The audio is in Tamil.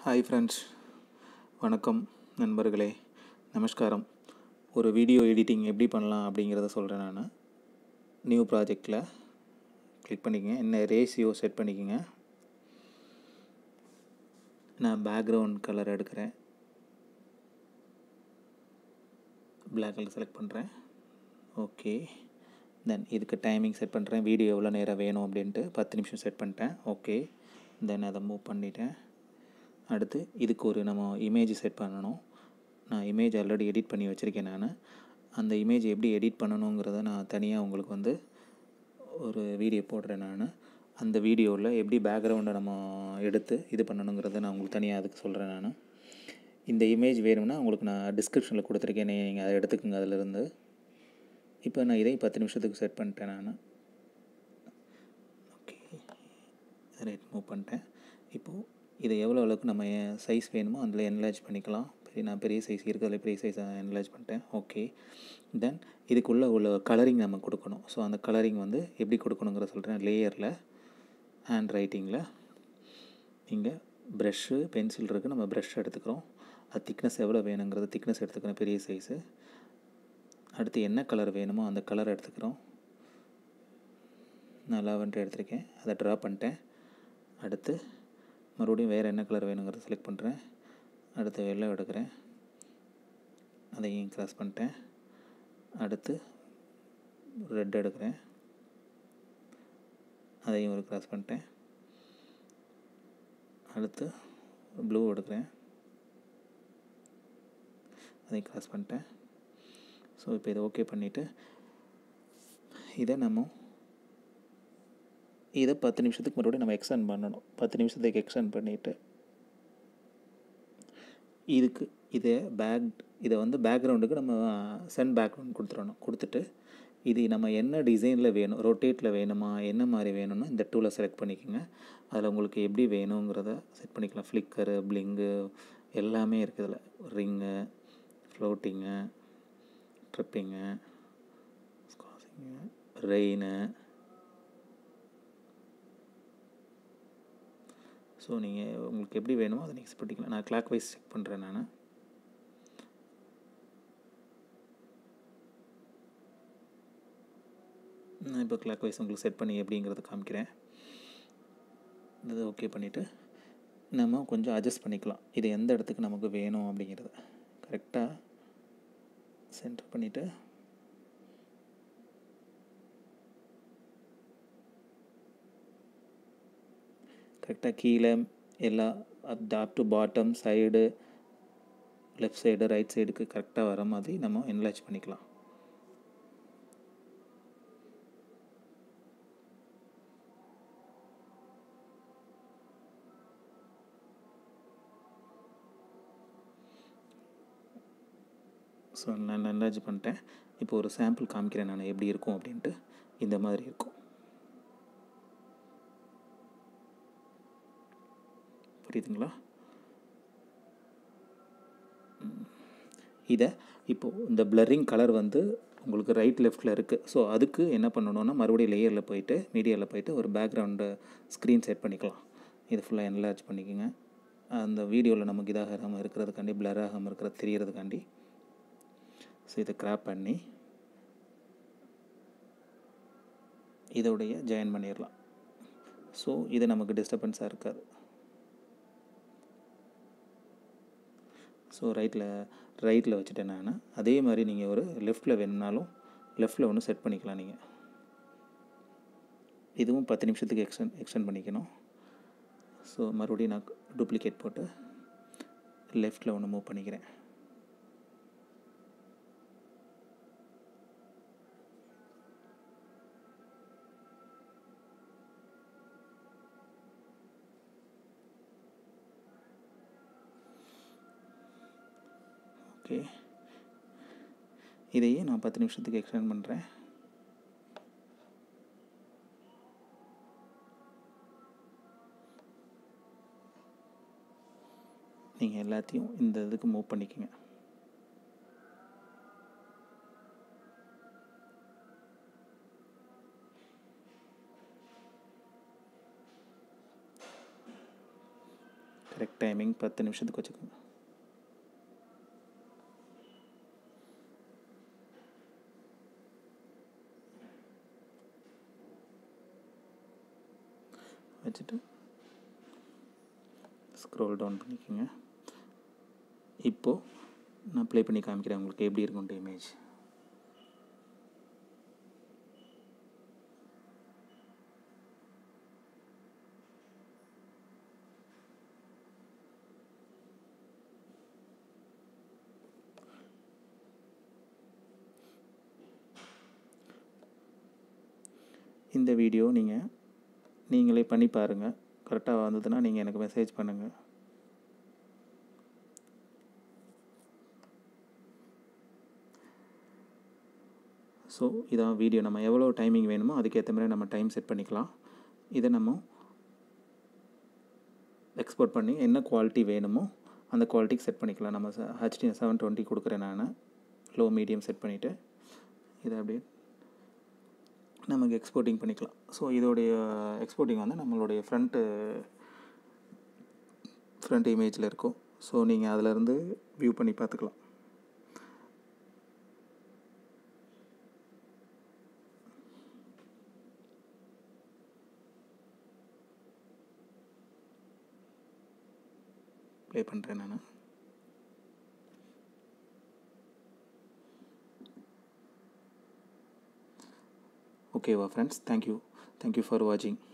ஹாய் ஃப்ரெண்ட்ஸ் வணக்கம் நண்பர்களே நமஸ்காரம் ஒரு வீடியோ எடிட்டிங் எப்படி பண்ணலாம் அப்படிங்கிறத சொல்கிறேன் நான் நியூ ப்ராஜெக்டில் கிளிக் பண்ணிக்கங்க என்ன ரேஷியோ செட் பண்ணிக்கோங்க நான் பேக்ரவுண்ட் கலர் எடுக்கிறேன் பிளாக் கலர் செலக்ட் பண்ணுறேன் ஓகே தென் இதுக்கு டைமிங் செட் பண்ணுறேன் வீடியோ எவ்வளோ நேரம் வேணும் அப்படின்ட்டு பத்து நிமிஷம் செட் பண்ணிட்டேன் ஓகே தென் அதை மூவ் பண்ணிட்டேன் அடுத்து இதுக்கு ஒரு நம்ம இமேஜ் செட் பண்ணணும் நான் இமேஜ் ஆல்ரெடி எடிட் பண்ணி வச்சுருக்கேன் நான் அந்த இமேஜ் எப்படி எடிட் பண்ணணுங்கிறத நான் தனியாக உங்களுக்கு வந்து ஒரு வீடியோ போடுறேன் நான் அந்த வீடியோவில் எப்படி பேக்ரவுண்டை நம்ம எடுத்து இது பண்ணணுங்கிறத நான் உங்களுக்கு தனியாக அதுக்கு சொல்கிறேன் நான் இந்த இமேஜ் வேணும்னா உங்களுக்கு நான் டிஸ்கிரிப்ஷனில் கொடுத்துருக்கேன் நீங்கள் அதை எடுத்துக்கோங்க அதிலிருந்து இப்போ நான் இதையும் பத்து நிமிஷத்துக்கு செட் பண்ணிட்டேன் நான் ஓகே ரைட் மூவ் பண்ணிட்டேன் இப்போது இதை எவ்வளோ அளவுக்கு நம்ம சைஸ் வேணுமோ அதில் என்லார்ஜ் பண்ணிக்கலாம் பெரிய நான் பெரிய சைஸ் இருக்கிறதுல பெரிய சைஸ் என்லார்ஜ் பண்ணிட்டேன் ஓகே தென் இதுக்குள்ளே உள்ள கலரிங் நம்ம கொடுக்கணும் ஸோ அந்த கலரிங் வந்து எப்படி கொடுக்கணுங்கிற சொல்கிறேன் லேயரில் ஹேண்ட் ரைட்டிங்கில் இங்கே ப்ரெஷ்ஷு பென்சில் இருக்குது நம்ம ப்ரெஷ் எடுத்துக்கிறோம் அது திக்னஸ் எவ்வளோ வேணுங்கிறது திக்னஸ் எடுத்துக்கிறோம் பெரிய சைஸு அடுத்து என்ன கலர் வேணுமோ அந்த கலர் எடுத்துக்கிறோம் நான் லாவெண்டர் எடுத்திருக்கேன் அதை ட்ரா பண்ணிட்டேன் அடுத்து மறுபடியும் வேறு என்ன கலர் வேணுங்கிறத செலக்ட் பண்ணுறேன் அடுத்து வெள்ளை எடுக்கிறேன் அதையும் க்ராஸ் பண்ணிட்டேன் அடுத்து ரெட் எடுக்கிறேன் அதையும் ஒரு க்ராஸ் பண்ணிட்டேன் அடுத்து ப்ளூ எடுக்கிறேன் அதையும் க்ராஸ் பண்ணிட்டேன் ஸோ இப்போ இதை ஓகே பண்ணிவிட்டு இதை நம்ம இதை பத்து நிமிஷத்துக்கு மறுபடியும் நம்ம எக்ஸ்டெண்ட் பண்ணணும் பத்து நிமிஷத்துக்கு எக்ஸ்டெண்ட் பண்ணிவிட்டு இதுக்கு இதை பேக் இதை வந்து பேக்ரவுண்டுக்கு நம்ம சென்ட் பேக்ரவுண்ட் கொடுத்துடணும் கொடுத்துட்டு இது நம்ம என்ன டிசைனில் வேணும் ரொட்டேட்டில் வேணுமா என்ன மாதிரி வேணும்னு இந்த டூலை செலக்ட் பண்ணிக்கோங்க அதில் உங்களுக்கு எப்படி வேணுங்கிறத செட் பண்ணிக்கலாம் ஃப்ளிக்கரு பிளிங்கு எல்லாமே இருக்குது இதில் ரிங்கு ஃப்ளோட்டிங்கு ட்ரிப்பிங்கு ஸ்காசிங்கு ரெயினு ஸோ நீங்கள் உங்களுக்கு எப்படி வேணுமோ அதை நீங்கள் செட் பண்ணிக்கலாம் நான் கிளாக் வைஸ் செக் பண்ணுறேன் நான் நான் இப்போ கிளாக் வைஸ் உங்களுக்கு செட் பண்ணி எப்படிங்கிறத காமிக்கிறேன் இது ஓகே பண்ணிவிட்டு நம்ம கொஞ்சம் அட்ஜஸ்ட் பண்ணிக்கலாம் இது எந்த இடத்துக்கு நமக்கு வேணும் அப்படிங்கிறத கரெக்டாக சென்டர் பண்ணிவிட்டு கரெக்டாக கீழே எல்லா up to bottom side left side right சைடுக்கு கரெக்டாக வர மாதிரி நம்ம என்லார்ஜ் பண்ணிக்கலாம் ஸோ நான் என்லார்ஜ் பண்ணிட்டேன் இப்போ ஒரு சாம்பிள் காமிக்கிறேன் நான் எப்படி இருக்கும் அப்படின்ட்டு இந்த மாதிரி இருக்கும் புரியுதுங்களா இதை இப்போது இந்த பிளரிங் கலர் வந்து உங்களுக்கு ரைட் லெஃப்டில் இருக்குது ஸோ அதுக்கு என்ன பண்ணணும்னா மறுபடியும் லேயரில் போயிட்டு மீடியாவில் போயிட்டு ஒரு பேக்ரவுண்டு ஸ்க்ரீன் செட் பண்ணிக்கலாம் இது ஃபுல்லாக என்லார்ஜ் பண்ணிக்கோங்க அந்த வீடியோவில் நமக்கு இதாகாமல் இருக்கிறதுக்காண்டி பிளர் ஆகாமல் இருக்கிறது தெரியறதுக்காண்டி ஸோ இதை கிராப் பண்ணி இதோடைய ஜாயின் பண்ணிடலாம் ஸோ இது நமக்கு டிஸ்டர்பன்ஸாக இருக்காது ஸோ ரைட்டில் ரைட்டில் வச்சுட்டேன் நான் அதே மாதிரி நீங்கள் ஒரு லெஃப்ட்டில் வேணும்னாலும் லெஃப்ட்டில் ஒன்று செட் பண்ணிக்கலாம் நீங்கள் இதுவும் பத்து நிமிஷத்துக்கு எக்ஸ்டெண்ட் எக்ஸ்டெண்ட் பண்ணிக்கணும் ஸோ மறுபடியும் நான் டூப்ளிகேட் போட்டு லெஃப்ட்டில் ஒன்று மூவ் பண்ணிக்கிறேன் ஓகே இதையே நான் பத்து நிமிஷத்துக்கு எக்ஸ்டெண்ட் பண்ணுறேன் நீங்கள் எல்லாத்தையும் இந்த இதுக்கு மூவ் பண்ணிக்கோங்க கரெக்ட் டைமிங் டைமிங் பத்து நிமிஷத்துக்கு வச்சுக்கோங்க வச்சுட்டு ஸ்க்ரோல் டவுன் பண்ணிக்கோங்க இப்போது நான் ப்ளே பண்ணி காமிக்கிறேன் உங்களுக்கு எப்படி இருக்கும்ட்டு இமேஜ் இந்த வீடியோ நீங்கள் நீங்களே பண்ணி பாருங்கள் கரெக்டாக வந்ததுன்னா நீங்கள் எனக்கு மெசேஜ் பண்ணுங்கள் ஸோ இதான் வீடியோ நம்ம எவ்வளோ டைமிங் வேணுமோ அதுக்கேற்ற மாதிரி நம்ம டைம் செட் பண்ணிக்கலாம் இதை நம்ம எக்ஸ்போர்ட் பண்ணி என்ன குவாலிட்டி வேணுமோ அந்த குவாலிட்டிக்கு செட் பண்ணிக்கலாம் நம்ம ஹெச்டி செவன் டுவெண்ட்டி கொடுக்குறேன் நான் லோ மீடியம் செட் பண்ணிவிட்டு இதை அப்படியே நமக்கு எக்ஸ்போர்ட்டிங் பண்ணிக்கலாம் ஸோ இதோடைய எக்ஸ்போர்ட்டிங் வந்து நம்மளுடைய ஃப்ரண்ட்டு ஃப்ரண்ட் இமேஜில் இருக்கும் ஸோ நீங்கள் அதிலேருந்து வியூ பண்ணி பார்த்துக்கலாம் ப்ளே பண்ணுறேன் நான் ஓகேவா ஃப்ரெண்ட்ஸ் தேங்க்யூ தேங்க்யூ ஃபார் வாட்சிங்